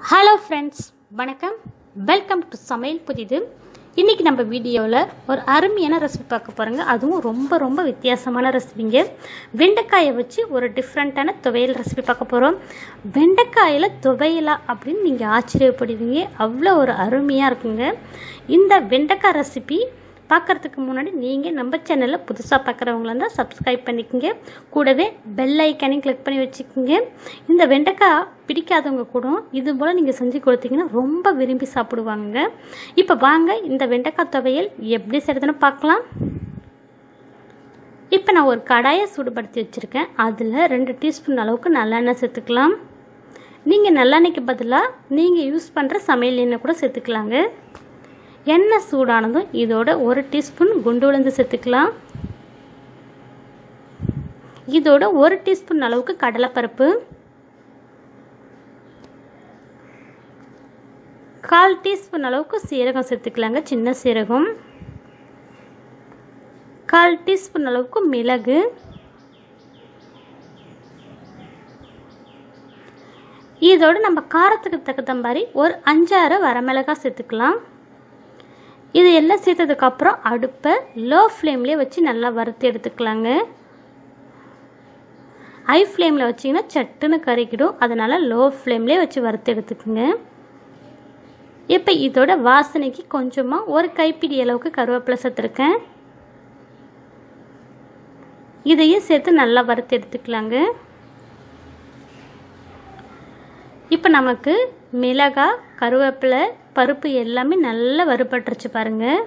hello friends வணக்கம் welcome to சமையல் புதிது இன்றைக்கி நம்ம வீடியோவில் ஒரு அருமையான ரெசிபி பார்க்க போகிறோங்க அதுவும் ரொம்ப ரொம்ப வித்தியாசமான ரெசிபிங்க வெண்டைக்காயை வச்சு ஒரு டிஃப்ரெண்ட்டான துவையல் ரெசிபி பார்க்க போகிறோம் வெண்டைக்காயில் துவையலா அப்படின்னு நீங்கள் ஆச்சரியப்படுவீங்க அவ்வளோ ஒரு அருமையாக இருக்குங்க இந்த வெண்டைக்காய் ரெசிபி பார்க்குறதுக்கு முன்னாடி நீங்கள் நம்ம சேனலில் புதுசாக பார்க்குறவங்களா இருந்தால் சப்ஸ்கிரைப் பண்ணிக்கோங்க கூடவே பெல் ஐக்கானையும் கிளிக் பண்ணி வச்சுக்கோங்க இந்த வெண்டைக்காய் பிடிக்காதவங்க கூட இது போல் நீங்கள் செஞ்சு கொடுத்தீங்கன்னா ரொம்ப விரும்பி சாப்பிடுவாங்க இப்போ வாங்க இந்த வெண்டைக்காய் துவையல் எப்படி செய்கிறதுன்னு பார்க்கலாம் இப்போ நான் ஒரு கடாயை சூடுபடுத்தி வச்சுருக்கேன் அதில் ரெண்டு டீஸ்பூன் அளவுக்கு நல்லெண்ணெய் சேர்த்துக்கலாம் நீங்கள் நல்லெண்ணெய்க்கு பதிலாக நீங்கள் யூஸ் பண்ணுற சமையல் எண்ணெய் கூட சேர்த்துக்கலாங்க எண்ணெய் சூடானதும் இதோட ஒரு டீஸ்பூன் குண்டு உளுந்து சேர்த்துக்கலாம் இதோட ஒரு டீஸ்பூன் அளவுக்கு கடலைப்பருப்பு கால் டீஸ்பூன் அளவுக்கு சீரகம் சேர்த்துக்கலாங்க சின்ன சீரகம் கால் டீஸ்பூன் அளவுக்கு மிளகு இதோடு நம்ம காரத்துக்கு தகுந்த மாதிரி ஒரு அஞ்சாறு வரமிளகாய் சேர்த்துக்கலாம் இது எல்லாம் சேர்த்ததுக்கப்புறம் அடுப்பை லோ ஃப்ளேம்லேயே வச்சு நல்லா வறுத்து எடுத்துக்கலாங்க ஹை ஃப்ளேமில் வச்சிங்கன்னா சட்டுன்னு கறிக்கிடும் அதனால் லோ ஃப்ளேம்லேயே வச்சு வறுத்து எடுத்துக்கோங்க இப்போ இதோட வாசனைக்கு கொஞ்சமாக ஒரு கைப்பிடி அளவுக்கு கருவேப்பிலை சேர்த்துருக்கேன் இதையும் சேர்த்து நல்லா வறுத்து எடுத்துக்கலாங்க இப்போ நமக்கு மிளகாய் கருவேப்பிலை பருப்பு எல்லாமே நல்லா வறுபட்டுருச்சு பாருங்கள்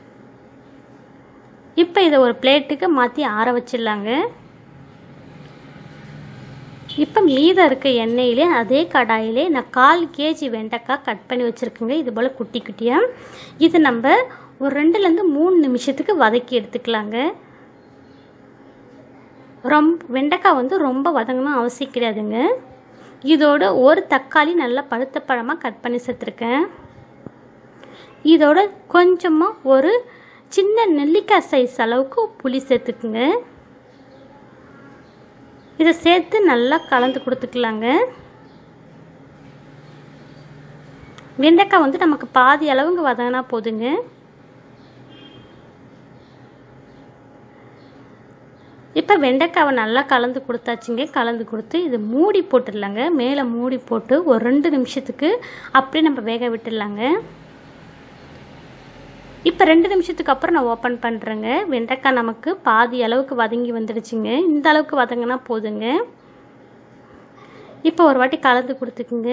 இப்போ இதை ஒரு பிளேட்டுக்கு மாற்றி ஆற வச்சிடலாங்க இப்போ மீதம் இருக்க எண்ணெயிலே அதே கடாயிலே நான் கால் கேஜி வெண்டைக்காய் கட் பண்ணி வச்சுருக்கேங்க இது போல் குட்டி குட்டியாக இது நம்ம ஒரு ரெண்டுலேருந்து மூணு நிமிஷத்துக்கு வதக்கி எடுத்துக்கலாங்க ரொம்ப வெண்டைக்காய் வந்து ரொம்ப வதங்கணும் அவசியம் கிடையாதுங்க இதோட ஒரு தக்காளி நல்லா பழுத்த பழமாக கட் பண்ணி சேர்த்துருக்கேன் இதோட கொஞ்சமாக ஒரு சின்ன நெல்லிக்காய் சைஸ் அளவுக்கு புளி சேர்த்துக்குங்க இதை சேர்த்து நல்லா கலந்து கொடுத்துக்கலாங்க வெண்டைக்காய் வந்து நமக்கு பாதி அளவுங்க வதங்கினா போதுங்க இப்போ வெண்டைக்காவை நல்லா கலந்து கொடுத்தாச்சுங்க கலந்து கொடுத்து இது மூடி போட்டுடலாங்க மேலே மூடி போட்டு ஒரு ரெண்டு நிமிஷத்துக்கு அப்படியே நம்ம வேக விட்டுடலாங்க இப்போ ரெண்டு நிமிஷத்துக்கு அப்புறம் நான் ஓப்பன் பண்ணுறேங்க வெண்டைக்காய் நமக்கு பாதி அளவுக்கு வதங்கி வந்துடுச்சுங்க இந்த அளவுக்கு வதங்கினா போதுங்க இப்போ ஒரு வாட்டி கலந்து கொடுத்துக்குங்க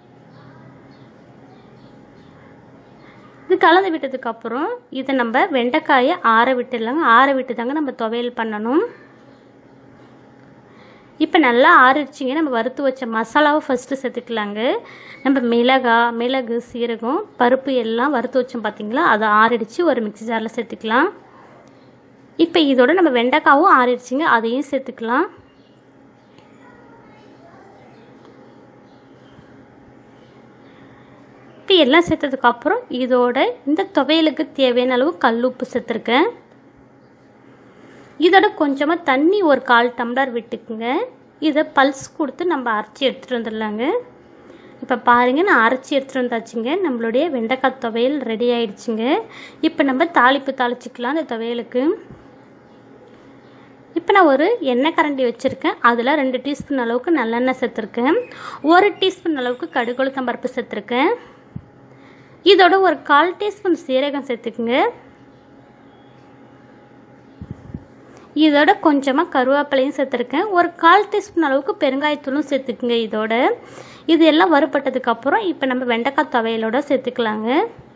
இது கலந்து விட்டதுக்கப்புறம் இதை நம்ம வெண்டைக்காயை ஆற விட்டுடலாங்க ஆற விட்டு தாங்க நம்ம துவையல் பண்ணணும் இப்போ நல்லா ஆறிடுச்சிங்க நம்ம வறுத்து வச்ச மசாலாவை ஃபஸ்ட்டு சேர்த்துக்கலாங்க நம்ம மிளகா மிளகு சீரகம் பருப்பு எல்லாம் வறுத்து வச்சோம் பார்த்திங்களா அதை ஆறிடுச்சு ஒரு மிக்சி ஜாரில் சேர்த்துக்கலாம் இப்போ இதோட நம்ம வெண்டைக்காவும் ஆறிடுச்சிங்க அதையும் சேர்த்துக்கலாம் இப்போ எல்லாம் சேர்த்ததுக்கப்புறம் இதோட இந்த துவையலுக்கு தேவையான அளவு கல் உப்பு சேர்த்துருக்கேன் இதோட கொஞ்சமாக தண்ணி ஒரு கால் டம்ளர் விட்டுக்குங்க இதை பல்ஸ் கொடுத்து நம்ம அரைச்சி எடுத்துகிட்டு வந்துடலாங்க இப்போ பாருங்கள் நான் அரைச்சி எடுத்துகிட்டு வந்தாச்சுங்க நம்மளுடைய வெண்டைக்காய் துவையல் ரெடி ஆயிடுச்சுங்க இப்போ நம்ம தாளிப்பு தாளிச்சிக்கலாம் அந்த துவையலுக்கு இப்போ நான் ஒரு எண்ணெய் கரண்டி வச்சுருக்கேன் அதில் ரெண்டு டீஸ்பூன் அளவுக்கு நல்லெண்ணெய் சேர்த்துருக்கேன் ஒரு டீஸ்பூன் அளவுக்கு கடுகுளுத்தம் பருப்பு சேர்த்துருக்கேன் இதோட ஒரு கால் டீஸ்பூன் சீரகம் சேர்த்துக்குங்க இதோட கொஞ்சமாக கருவேப்பிலையும் சேர்த்துருக்கேன் ஒரு கால் டீஸ்பூன் அளவுக்கு பெருங்காயத்தூளும் சேர்த்துக்குங்க இதோட இது எல்லாம் வறுப்பட்டதுக்கப்புறம் இப்போ நம்ம வெண்டைக்காய் துவையலோட சேர்த்துக்கலாங்க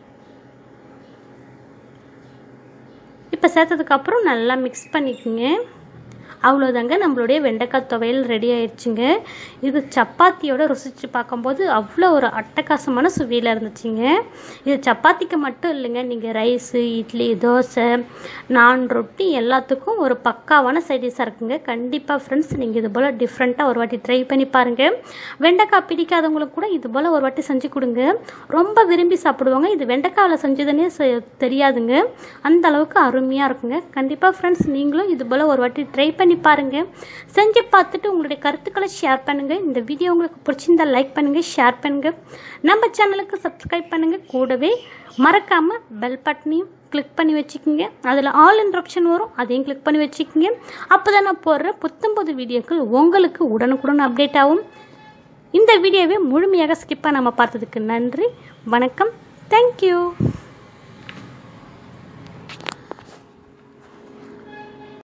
இப்போ சேர்த்ததுக்கப்புறம் நல்லா மிக்ஸ் பண்ணிக்கோங்க அவ்வளோதாங்க நம்மளுடைய வெண்டைக்காய் துவையல் ரெடி ஆயிடுச்சுங்க இது சப்பாத்தியோட ருசித்து பார்க்கும்போது அவ்வளோ ஒரு அட்டகாசமான சுவையில் இருந்துச்சுங்க இது சப்பாத்திக்கு மட்டும் இல்லைங்க நீங்கள் ரைஸு இட்லி தோசை நான் ரொட்டி எல்லாத்துக்கும் ஒரு பக்காவான சைடிஷாக இருக்குங்க கண்டிப்பாக ஃப்ரெண்ட்ஸ் நீங்கள் இது போல் டிஃப்ரெண்ட்டாக ஒரு வாட்டி ட்ரை பண்ணி பாருங்கள் வெண்டைக்காய் பிடிக்காதவங்களுக்கு கூட இது போல் ஒரு வாட்டி செஞ்சு கொடுங்க ரொம்ப விரும்பி சாப்பிடுவாங்க இது வெண்டைக்காயில் செஞ்சதுன்னே தெரியாதுங்க அந்த அளவுக்கு அருமையாக இருக்குங்க கண்டிப்பாக ஃப்ரெண்ட்ஸ் நீங்களும் இது போல் ஒரு வாட்டி ட்ரை பண்ணி பண்ணி பாருங்கள் செஞ்சு பார்த்துட்டு உங்களுடைய கருத்துக்களை ஷேர் பண்ணுங்கள் இந்த வீடியோ உங்களுக்கு பிடிச்சிருந்தா லைக் பண்ணுங்கள் ஷேர் பண்ணுங்கள் நம்ம சேனலுக்கு சப்ஸ்கிரைப் பண்ணுங்கள் கூடவே மறக்காமல் பெல் பட்டனையும் கிளிக் பண்ணி வச்சுக்கோங்க அதில் ஆல் இன்ட்ரப்ஷன் வரும் அதையும் கிளிக் பண்ணி வச்சுக்கோங்க அப்போ தான் நான் போடுற புத்தம்பது வீடியோக்கள் உங்களுக்கு உடனுக்குடன் அப்டேட் ஆகும் இந்த வீடியோவை முழுமையாக ஸ்கிப் பண்ணாமல் பார்த்ததுக்கு நன்றி வணக்கம் தேங்க்யூ